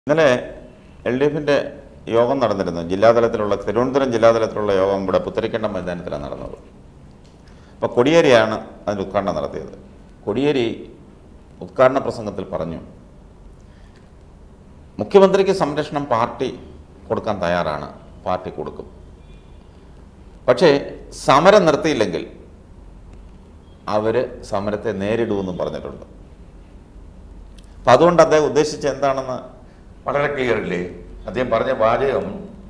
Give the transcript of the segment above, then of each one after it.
ഇന്നലെ L D എഫിൻ്റെ യോഗം നടന്നിരുന്നു ജില്ലാതലത്തിലുള്ള തിരുവനന്തപുരം ജില്ലാതലത്തിലുള്ള യോഗം ഇവിടെ പുത്തരിക്കണ്ടം മൈതാനത്തിലാണ് നടന്നത് അപ്പോൾ കൊടിയേരിയാണ് അതിൻ്റെ ഉദ്ഘാടനം നടത്തിയത് കൊടിയേരി ഉദ്ഘാടന പ്രസംഗത്തിൽ പറഞ്ഞു മുഖ്യമന്ത്രിക്ക് സംരക്ഷണം പാർട്ടി കൊടുക്കാൻ തയ്യാറാണ് പാർട്ടി കൊടുക്കും പക്ഷേ സമരം നിർത്തിയില്ലെങ്കിൽ അവർ സമരത്തെ നേരിടുമെന്നും പറഞ്ഞിട്ടുണ്ട് അപ്പം അതുകൊണ്ട് അദ്ദേഹം ഉദ്ദേശിച്ച എന്താണെന്ന് വളരെ ക്ലിയർ ഇല്ലേ അദ്ദേഹം പറഞ്ഞ വാചകം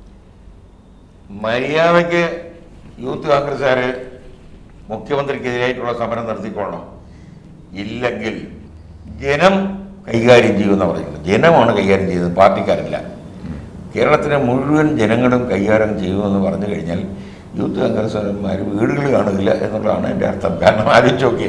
മര്യാദയ്ക്ക് യൂത്ത് കോൺഗ്രസ്സുകാർ മുഖ്യമന്ത്രിക്കെതിരായിട്ടുള്ള സമരം നിർത്തിക്കൊള്ളണം ഇല്ലെങ്കിൽ ജനം കൈകാര്യം ചെയ്യുമെന്ന് പറയുന്നത് ജനമാണ് കൈകാര്യം ചെയ്യുന്നത് പാർട്ടിക്കാരല്ല കേരളത്തിലെ മുഴുവൻ ജനങ്ങളും കൈകാര്യം ചെയ്യുമെന്ന് പറഞ്ഞു കഴിഞ്ഞാൽ യൂത്ത് കോൺഗ്രസ്സുകാരന്മാർ വീടുകൾ കാണില്ല എന്നുള്ളതാണ് എൻ്റെ അർത്ഥം കാരണം ആലോചിച്ച് നോക്കി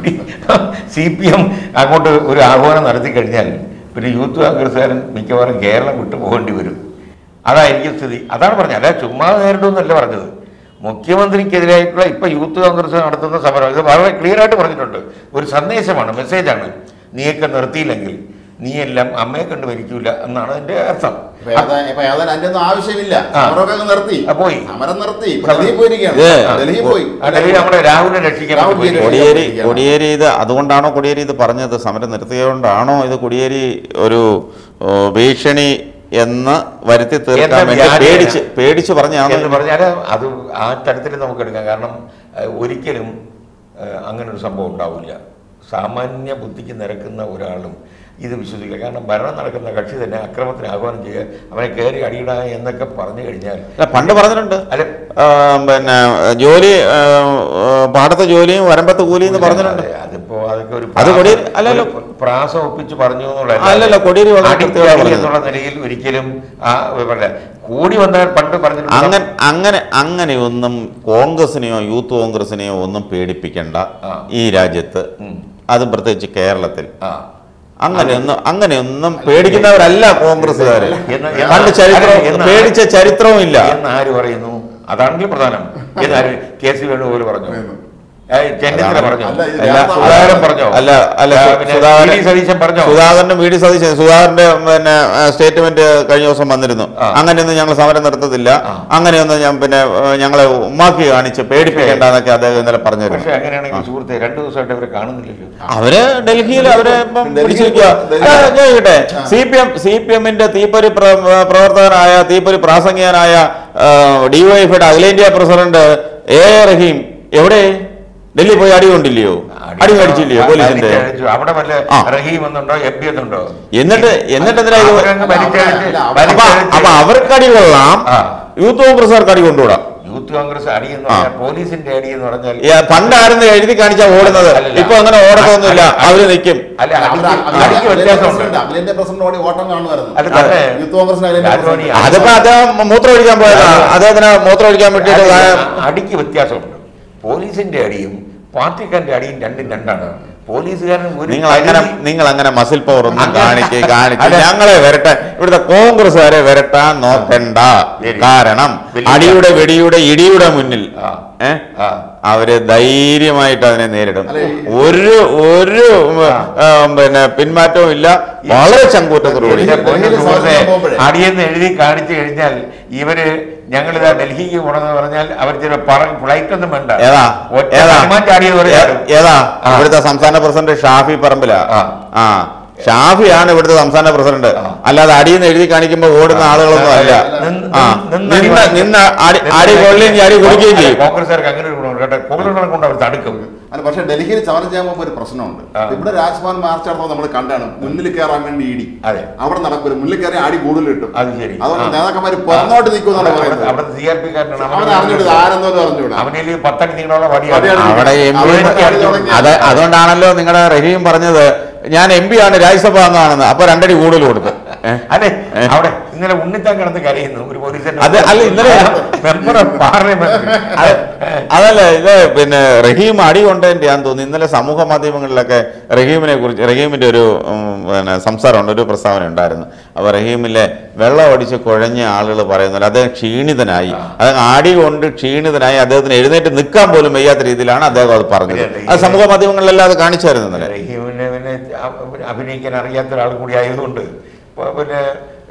സി പി എം അങ്ങോട്ട് ഒരു ആഹ്വാനം നടത്തി കഴിഞ്ഞാൽ പിന്നെ യൂത്ത് കോൺഗ്രസ്സുകാരൻ മിക്കവാറും കേരളം വിട്ടു പോകേണ്ടി വരും അതായിരിക്കും സ്ഥിതി അതാണ് പറഞ്ഞത് അല്ല ചുമ്മാ നേരിടുമെന്നല്ല പറഞ്ഞത് മുഖ്യമന്ത്രിക്കെതിരായിട്ടുള്ള ഇപ്പൊ യൂത്ത് കോൺഗ്രസ് നടത്തുന്ന സമരം ഇത് വളരെ ക്ലിയർ ആയിട്ട് പറഞ്ഞിട്ടുണ്ട് ഒരു സന്ദേശമാണ് മെസ്സേജാണ് നീയൊക്കെ നിർത്തിയില്ലെങ്കിൽ നീയെല്ലാം അമ്മയെ കണ്ട് ഭരിക്കൂല എന്നാണ് എൻ്റെ അർത്ഥം ഇപ്പൊ ഏതാ- ഇപ്പൊ ഏതായാലും അതിന്റെ ഒന്നും ആവശ്യമില്ല ആ. സമരമൊക്കെ അങ്ങ് നിർത്തി ആ, പോയി. സമരം നിർത്തി ഇപ്പൊ ഡൽഹിയിൽ പോയിരിക്കുകയാണ് ഇത് ഡൽഹി പോയി ആ, ഡൽഹിയിൽ നമ്മുടെ രാഹുലിനെ രക്ഷിക്കാൻ രാഹുൽ പോയി. ഗാന്ധി. കൊടിയേരി കൊടിയേരി ഇത് അതുകൊണ്ടാണോ കൊടിയേരി ഇത് പറഞ്ഞത് സമരം നിർത്തിയതുകൊണ്ടാണോ ഇത് കൊടിയേരി ഒരു ഓ, ഭീഷണി എന്ന് വരുത്തി തീർക്കാൻ എന്താ വേണ്ടി വ്യാജേന? പേടിച്ച് പേടിച്ച് പറഞ്ഞാണോ എന്ന് പറഞ്ഞാൽ അത് ആ തരത്തിൽ നമുക്ക് എടുക്കാം കാരണം ഏഹ്, ഒരിക്കലും ഏഹ്, അങ്ങനെ ഒരു സംഭവം ഉണ്ടാവില്ല സാമാന്യ ബുദ്ധിക്ക് നിരക്കുന്ന ഒരാളും ഇത് വിശ്വസിക്കില്ല കാരണം ഭരണം നടക്കുന്ന കക്ഷി തന്നെ അക്രമത്തിന് ആഹ്വാനം ചെയ്യുക അവനെ കയറി അടിയിടുക എന്നൊക്കെ പറഞ്ഞു കഴിഞ്ഞാൽ അല്ല, പണ്ട് പറഞ്ഞിട്ടുണ്ട് അല്ല ആ, പിന്നെ ജോലി ആ, ആ, പാടത്തെ ജോലിയും വരമ്പത്ത് കൂലിയും എന്ന് പറഞ്ഞിട്ടുണ്ട് അതെ, അതിപ്പോ അതൊക്കെ ഒരു അത് പ്രാസം- കൊടിയേരി- അല്ലല്ലോ. ഒരു പ്രാസം ഒപ്പിച്ച് പറഞ്ഞു എന്നുള്ളതല്ല. അല്ലല്ലോ, കൊടിയേരി വളരെ അടി- കൃത്യമായി അടി പറഞ്ഞത്. എന്നുള്ള നിലയിൽ ഒരിക്കലും ആ പറഞ്ഞ കൂടി വന്നാൽ പണ്ട് പറഞ്ഞിട്ടുണ്ട് അങ്ങനെ അങ്ങനെ അങ്ങനെയൊന്നും കോൺഗ്രസിനെയോ യൂത്ത് കോൺഗ്രസിനെയോ ഒന്നും പേടിപ്പിക്കേണ്ട ആ. ഈ രാജ്യത്ത് ഉം. അതും പ്രത്യേകിച്ച് കേരളത്തിൽ ആ അങ്ങനെയൊന്നും അങ്ങനെയൊന്നും പേടിക്കുന്നവരല്ല കോൺഗ്രസ്സുകാര് എന്ന് പണ്ട് ചരിത്രം എന്ന് പേടിച്ച ചരിത്രവും ഇല്ല എന്ന് ആര് പറയുന്നു അതാണെങ്കിൽ പ്രധാനം എന്ന് ആര് കെ സി വേണുഗോപാൽ പറഞ്ഞു ഏ, ചെന്നിത്തല അതാണ്. പറഞ്ഞു അല്ല, ഇത് അല്ല, രാഷ്ട്രീയ- സുധാകരൻ പറഞ്ഞോ അല്ല അല്ല ആ, സു- പിന്നെ സുധാകരൻ വി ഡി സതീശൻ പറഞ്ഞോ സുധാകരന്റെ വീടി സതീശൻ സുധാകരന്റെ പിന്നെ സ്റ്റേറ്റ്മെന്റ് കഴിഞ്ഞ ദിവസം വന്നിരുന്നു ആ. അങ്ങനെയൊന്നും ഞങ്ങൾ സമരം നടത്തത്തില്ല ആ. അങ്ങനെയൊന്നും ഞാൻ പിന്നെ ഏ, ഞങ്ങളെ ഉമ്മാക്കി കാണിച്ച് പേടിപ്പിക്കേണ്ടെന്നൊക്കെ അദ്ദേഹം ഇന്നലെ പറഞ്ഞിരുന്നു പക്ഷെ അങ്ങനെയാണെങ്കിൽ സുഹൃത്തെ രണ്ടു ദിവസമായിട്ട് അവരെ കാണുന്നില്ലല്ലോ അവര് ഡൽഹിയിൽ അവരെ ഇപ്പം ഡൽഹിയിൽ പിടിച്ചിരിക്കുക ഡൽഹിയിൽ- ആ, ഞാൻ ചോദിക്കട്ടെ ആ. C P M C P എമ്മിന്റെ തീപ്പൊരി പ്ര- പ്രവർത്തകനായ തീപ്പൊരി പ്രാസംഗികനായ ഡിവൈഎഫിയുടെ അഖിലേന്ത്യാ പ്രസിഡന്റ് എ എ റഹീം എവിടെ ഡൽഹി പോയി അടി കൊണ്ടില്ലയോ അടി മേടിച്ചില്ലയോ പോലീസിന്റെ വലിച്ചഴിച്ചു. അവിടെ വല്ല ആ. റഹീം എന്നുണ്ടോ എം പി എന്നുണ്ടോ എന്നിട്ട് എന്നിട്ട് എന്തിനാ ഇത് അവരങ്ങ് വലിച്ചഴിച്ച് അല്ല, അപ്പൊ വലിച്ചഴിച്ച് അപ്പൊ അവർക്ക് അടി കൊള്ളാം ആ. യൂത്ത് കോൺഗ്രസ്സുകാർക്ക് അടി കൊണ്ടുകൂടാ യൂത്ത് കോൺഗ്രസ് അടി എന്ന് ആ. പറഞ്ഞാൽ പോലീസിന്റെ അടി എന്ന് പറഞ്ഞാൽ ഈ പണ്ടായിരുന്നു എഴുതി കാണിച്ചാ ഓടുന്നത് അല്ലല്ല. ഇപ്പൊ അങ്ങനെ ഓടത്തൊന്നുമില്ല അല്ല, അവര് നിൽക്കും അല്ല അവര് അടിക്ക് അടിക്ക് വ്യത്യാസമുണ്ട് അഖിലേന്ത്യാ പ്രസിഡന്റ് ഓടി ഓട്ടം കാണുമായിരുന്നു അത് തന്നെ. യൂത്ത് കോൺഗ്രസിന് അഖിലേന്ത്യാ രാജോണി പ്രസിഡന്റ്. അതിപ്പോ അദ്ദേഹം മൂത്രം ഒഴിക്കാൻ പോയതാ അദ്ദേഹത്തിന് മൂത്രം ഒഴിക്കാൻ വേണ്ടിയിട്ട് അടി- അടിക്ക് വ്യത്യാസമുണ്ട് പോലീസിന്റെ അടിയും പാർട്ടിക്കാരന്റെ അടിയും രണ്ടും രണ്ടാണ് പോലീസുകാരൻ ഒരു നിങ്ങൾ അങ്ങനെ പരിധി- നിങ്ങൾ അങ്ങനെ മസിൽ പവർ ഒന്നും അങ്ങനെ- കാണിക്ക് കാണിച്ച് അല്ല. ഞങ്ങളെ വരട്ടെ ഇവിടുത്തെ കോൺഗ്രസ്സുകാരെ വരട്ടാൻ നോക്കണ്ട ശരി. കാരണം വലിയ- അടിയുടെ വെടിയുടെ ഇടിയുടെ മുന്നിൽ ആ. ഏ ആ. അവര് ധൈര്യമായിട്ട് അതിനെ നേരിടും അല്ല, ഈ- ഒരു ഒരു ആ, പിന്നെ പിന്മാറ്റവും ഇല്ല വളരെ ചങ്കൂറ്റത്തോടുകൂടി എന്റെ പൊന്നു ഡൽഹിയിൽ സുഹൃത്തെ, സമരം പോകുമ്പോഴേ. അടിയെന്ന് എഴുതി കാണിച്ചു കഴിഞ്ഞാൽ ഇവര് ഞങ്ങളിതാ ഡൽഹിക്ക് പോണെന്ന് പറഞ്ഞാൽ അവർ ചില ഫ്ലൈറ്റ് ഒന്നും വേണ്ട ഏതാ ഒറ്റ ഏതാ ഹനുമാൻ ചാടിയത് പോലെ ചാടും. ഏ- ഏതാ ആ. ഇവിടുത്തെ സംസ്ഥാന പ്രസിഡന്റ് ഷാഫി പറമ്പില ആ. ആ ഷാഫിയാണ് ഇവിടുത്തെ സംസ്ഥാന പ്രസിഡന്റ് ആ. അല്ലാതെ അടിയെന്ന് എഴുതി കാണിക്കുമ്പോൾ ഓടുന്ന ആളുകളൊന്നും അല്ല നിന്ന്- ആ നിന്ന് അടി നിന്ന് വാങ്ങിക്കും. നിന്ന് അടി നിന്ന് അടി കൊള്ളുകയും അടി കൊടുക്കുകയും ചെയ്യും കോൺഗ്രസ്സുകാർക്ക് അങ്ങനെ ഒരു ഗുണമുണ്ട് കേട്ടോ കോൺഗ്രസ് കൊണ്ട് അവർ തടുക്കും അല്ല പക്ഷെ ഡൽഹിയിൽ സമരം ചെയ്യാൻ പോകുമ്പോൾ ഒരു പ്രശ്നമുണ്ട് ആ. ഇവിടെ രാജ്ഭവൻ മാർച്ച് നടത്തുമ്പോൾ നമ്മൾ കണ്ടാണ് മുന്നിൽ കയറാൻ വേണ്ടി ഇടി അതെ. അവിടെ നടക്കൂല മുന്നിൽ കയറി അടി കൂടുതൽ കിട്ടും അത് ശരി. അതുകൊണ്ട് ആ. നേതാക്കന്മാര് പുറന്നോട്ട് നിൽക്കുമെന്നാണ് പറയുന്നത് അവിടെ സി ആർ പി അവൻ അറിഞ്ഞൂടെ ആരെന്നോന്ന് അറിഞ്ഞൂടാ അവനിൽ പത്തടി നീളമുള്ള വടിയാണ്. വടിയാണ് അവിടെ എം പി അവരൊക്കെ അടി തുടങ്ങി. അത് അതുകൊണ്ടാണല്ലോ നിങ്ങളുടെ റഹീം പറഞ്ഞത് ഞാൻ എം പി ആണ് രാജ്യസഭ അംഗമാണെന്ന് അപ്പൊ രണ്ടടി കൂടുതൽ കൊടുത്തു ഏ? അല്ലെ അവിടെ ഇന്നലെ ഉണ്ണിത്താൻ കിടന്ന് കരയുന്നു ഒരു പോലീസിന്റെ അത് അല്ല, ഇന്നലെ- മെമ്പർ ഓഫ് പാർലമെന്റ് അത് അതല്ല ഇത് പിന്നെ റഹീം അടി കൊണ്ടതിന്റെ ആന്ന് തോന്നുന്നു ഇന്നലെ സമൂഹ മാധ്യമങ്ങളിലൊക്കെ റഹീമിനെ കുറിച്ച് റഹീമിന്റെ ഒരു ഉം, പിന്നെ സംസാരമുണ്ട് ഒരു പ്രസ്താവന ഉണ്ടായിരുന്നു അപ്പോൾ റഹീമിലെ വെള്ളം അടിച്ച് കുഴഞ്ഞ ആളുകൾ പറയുന്നില്ല അദ്ദേഹം ക്ഷീണിതനായി അദ്ദേഹം അടി കൊണ്ട് ക്ഷീണിതനായി അദ്ദേഹത്തിന് എഴുന്നേറ്റ് നിൽക്കാൻ പോലും വയ്യാത്ത രീതിയിലാണ് അദ്ദേഹം അത് പറഞ്ഞത് പിന്നെ അത് സമൂഹ മാധ്യമങ്ങളിലെല്ലാം അത് കാണിച്ചായിരുന്നു ഇന്നലെ റഹീമിനെ പിന്നെ അ- അഭിനയിക്കാൻ അറിയാത്ത ഒരാൾ കൂടി ആയതുകൊണ്ട് ഇപ്പൊ പിന്നെ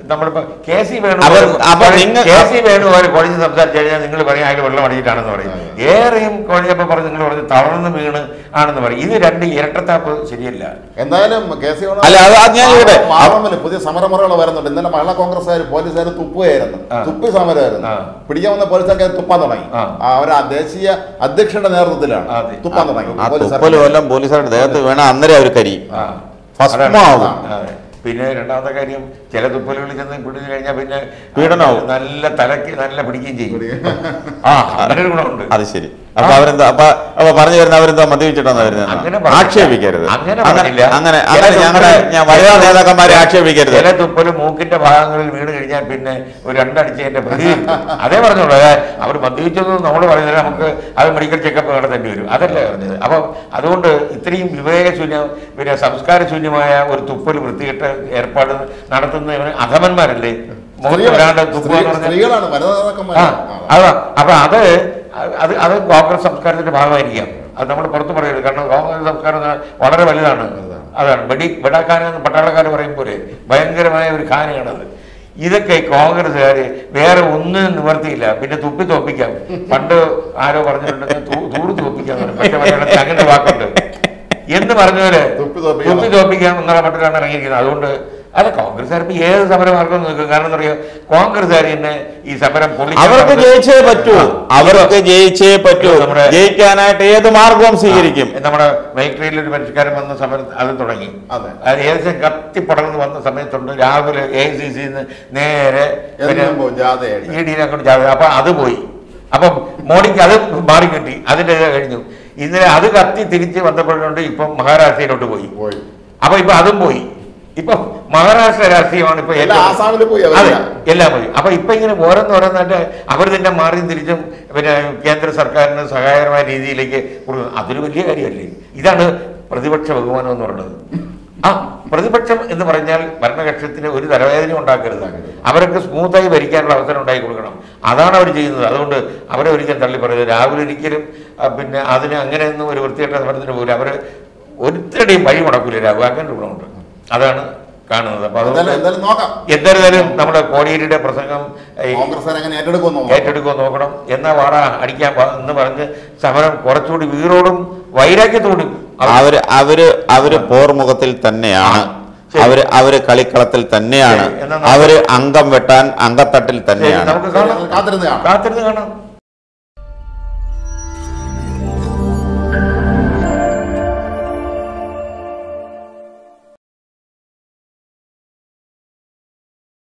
നമ്മളിപ്പോ കെ സി വേണു അവർ- അപ്പൊ നിങ്ങൾ- കെ സി വേണു അവർ കുഴഞ്ഞ് സംസാരിച്ചു കഴിഞ്ഞാൽ നിങ്ങൾ പറയും അയാൾ വെള്ളം അടിച്ചിട്ടാണെന്ന് പറയും ഏറെയും കുഴഞ്ഞപ്പോ പറഞ്ഞ് നിങ്ങൾ പറഞ്ഞ് തളർന്ന് വീണ് ആണെന്ന് പറയും ഇത് രണ്ട് ഇരട്ടത്താപ്പ് ശരിയല്ല എന്തായാലും കെ സി അല്ല, അത് അത് ഞാൻ ഇവിടെ- മാറമില്ല പുതിയ സമരമുറകൾ വരുന്നുണ്ട് ഇന്നലെ മഹിളാ കോൺഗ്രസ്സുകാർ പോലീസുകാർ തുപ്പുകയായിരുന്നു ആ. തുപ്പി സമരമായിരുന്നു ആ. പിടിക്കാൻ വന്ന പോലീസുകാർ തുപ്പാൻ തുടങ്ങി ആ. അവർ ആ ദേശീയ അധ്യക്ഷന്റെ നേതൃത്വത്തിലാണ് അതെ. തുപ്പാൻ തുടങ്ങി ആ പോലീസുകാർ. തുപ്പല് കൊല്ലം പോലീസുകാരുടെ ദേഹത്ത് വീണ അന്നേരം അവർ കരി ആ. ഭസ്മാവും. അതാണ്. അതെ. പിന്നെ രണ്ടാമത്തെ കാര്യം ചില തുപ്പലുകളിൽ ചെന്ന് പിടിച്ചു കഴിഞ്ഞാൽ പിന്നെ പീഡനമാവും. നല്ല തലയ്ക്ക് നല്ല പിടിക്കുകയും ചെയ്യും ആ അങ്ങനെ ഒരു ഗുണമുണ്ട് അത് ശരി അപ്പൊ അവരെന്താ അപ്പൊ അപ്പൊ പറഞ്ഞു വരുന്ന അവരെന്താ മദ്യപിച്ചിട്ടാണ് അങ്ങനെ വരുന്നത് പറഞ്ഞില്ല. ആക്ഷേപിക്കരുത് അങ്ങനെ അങ്ങനെ പറഞ്ഞില്ല. അങ്ങനെ ചില അങ്ങനെ ഞങ്ങളുടെ തുപ്പല് ഞാൻ വനിതാ നേതാക്കന്മാരെ ആക്ഷേപിക്കരുത് ചില തുപ്പല് മൂക്കിന്റെ ഭാഗങ്ങളിൽ വീണ് കഴിഞ്ഞാൽ പിന്നെ ഒരു രണ്ടടിച്ചതിന്റെ പ്രതി അതേ പറഞ്ഞോളൂ അതായത് അവർ മദ്യപിച്ചെന്ന് നമ്മൾ പറയുന്നത് നമുക്ക് അത് മെഡിക്കൽ ചെക്കപ്പ് നടത്തേണ്ടി വരും അതല്ല പറഞ്ഞത് അപ്പൊ അതുകൊണ്ട് ഇത്രയും വിവേകശൂന്യം പിന്നെ സംസ്കാരശൂന്യമായ ഒരു തുപ്പൽ വൃത്തികെട്ട ഏർപ്പാട് നടത്തുന്നവന് അധമന്മാരല്ലേ മുഖത്ത് വരാണ്ട് തുപ്പുക എന്ന് സ്ത്രീ- പറഞ്ഞാൽ സ്ത്രീകളാണ് വനിതാ നേതാക്കന്മാർ ആ, അതാ അപ്പൊ അത് അത് അത് കോൺഗ്രസ് സംസ്കാരത്തിന്റെ ഭാഗമായിരിക്കാം അത് നമ്മൾ പുറത്ത് പറയരുത് കാരണം കോൺഗ്രസ് സംസ്കാരം എന്ന് പറഞ്ഞാൽ വളരെ വലുതാണ് അതാണ് വെടി വെടാക്കാനെന്ന് പട്ടാളക്കാർ പറയും പോലെ ഭയങ്കരമായ ഒരു ഖാനയാണത് ഇതൊക്കെ കോൺഗ്രസ്സുകാർ വേറെ ഒന്നും നിവർത്തിയില്ല പിന്നെ തുപ്പി തോപ്പിക്കാം പണ്ട് ആരോ പറഞ്ഞിട്ടുണ്ട് തൂ- തൂറ് തോപ്പിക്കാം എന്ന് പറയും. മറ്റേ മലയാളത്തിൽ അങ്ങനെ ഒരു വാക്കുണ്ട് എന്ന് പറഞ്ഞപോലെ തുപ്പി തോപ്പിക്കണം. തുപ്പി തോപ്പിക്കാം എന്നുള്ള മട്ടിലാണ് ഇറങ്ങിയിരിക്കുന്നത് അതുകൊണ്ട് അല്ല കോൺഗ്രസ്സുകാർ ഇപ്പൊ ഏത് സമരമാർഗം നിൽക്കും കാരണം എന്താ പറയുക കോൺഗ്രസ്സുകാർ തന്നെ ഈ സമരം പൊളിക്കാൻ അവർക്ക് പറഞ്ഞ് ജയിച്ചേ പറ്റൂ ആ. അവർക്ക് ജയിച്ചേ പറ്റൂ നമ്മുടെ- ജയിക്കാനായിട്ട് ഏത് മാർഗവും സ്വീകരിക്കും ആ, നമ്മുടെ മൈത്രിയിൽ ഒരു പരിഷ്കാരം വന്ന സമരം അത് തുടങ്ങി അതെ. അത് ഏകദേശം കത്തിപ്പടർന്ന് വന്ന സമയത്തുണ്ട് രാവിലെ എ സി സിന്ന് നേരെ പിന്നെ എന്നും പോകും ജാഥയായിട്ട് ഇ ഡിനെ കൊണ്ട് ജാഥ അപ്പൊ അത് പോയി അപ്പം മോഡിക്ക് അത് മാറിക്കിട്ടി അതിന്റെ ഇത് കഴിഞ്ഞു ഇന്നലെ അത് കത്തി തിരിച്ച് വന്നപ്പോഴുണ്ട് ഇപ്പം മഹാരാഷ്ട്രയിലോട്ട് പോയി പോയി അപ്പൊ ഇപ്പൊ അതും പോയി ഇപ്പൊ മഹാരാഷ്ട്ര രാഷ്ട്രീയമാണ് ഇപ്പൊ എല്ലാം ഏറ്റവും- ആസാമിൽ പോയി അതെ അവരെല്ലാം. എല്ലാം പോയി അപ്പൊ ഇപ്പൊ ഇങ്ങനെ ഓരോന്ന് ഓരോന്നായിട്ട് അവർ തന്നെ മാറിയും തിരിച്ചും പിന്നെ കേന്ദ്ര സർക്കാരിന് സഹായകരമായ രീതിയിലേക്ക് കൊടുക്കുന്നു അതൊരു വലിയ കാര്യമല്ലേ ഇതാണ് പ്രതിപക്ഷ ബഹുമാനം എന്ന് പറയുന്നത് ആ പ്രതിപക്ഷം എന്ന് പറഞ്ഞാൽ ഭരണകക്ഷത്തിന് ഒരു തലവേദന ഉണ്ടാക്കരുത് അവർക്ക് സ്മൂത്തായി ഭരിക്കാനുള്ള അവസരം ഉണ്ടാക്കി കൊടുക്കണം അതാണ് അവർ ചെയ്യുന്നത് അതുകൊണ്ട് അവരെ ഒരിക്കലും തള്ളി പറയുന്നത് രാഹുൽ ഒരിക്കലും ആ, പിന്നെ അതിന് അങ്ങനെയൊന്നും ഒരു വൃത്തികെട്ട സമരത്തിന് പോകില്ല അവർ ഒരുത്തരുടെയും വഴി മുടക്കൂല രാഹുൽ അങ്ങനെ ഒരു ഗുണമുണ്ട് അതാണ് കാണുന്നത് അപ്പൊ എന്തായാലും അതുകൊണ്ട് എന്തായാലും നോക്കാം എന്തായാലും നമ്മുടെ കോടിയേരിയുടെ പ്രസംഗം ഈ കോൺഗ്രസ് എങ്ങനെ ഏറ്റെടുക്കുമെന്ന് നോക്കാം. ഏറ്റെടുക്കുക നോക്കണം എന്നാ വാടാ അടിക്കാൻ വാ എന്ന് പറഞ്ഞ് സമരം കുറച്ചുകൂടി വീറോടും വൈരാഗ്യത്തോടും അവർ- അവര് അവര് അവര് പോർമുഖത്തിൽ തന്നെയാണ് ആ, ശരി. അവര് അവര് കളിക്കളത്തിൽ തന്നെയാണ് ശരി, എന്നാ നമുക്ക് അവര് അംഗം വെട്ടാൻ അംഗത്തട്ടിൽ ശരി, തന്നെയാണ് നമുക്ക് കാണാം കാത്തിരുന്ന് കാണാം കാത്തിരുന്ന് കാണാം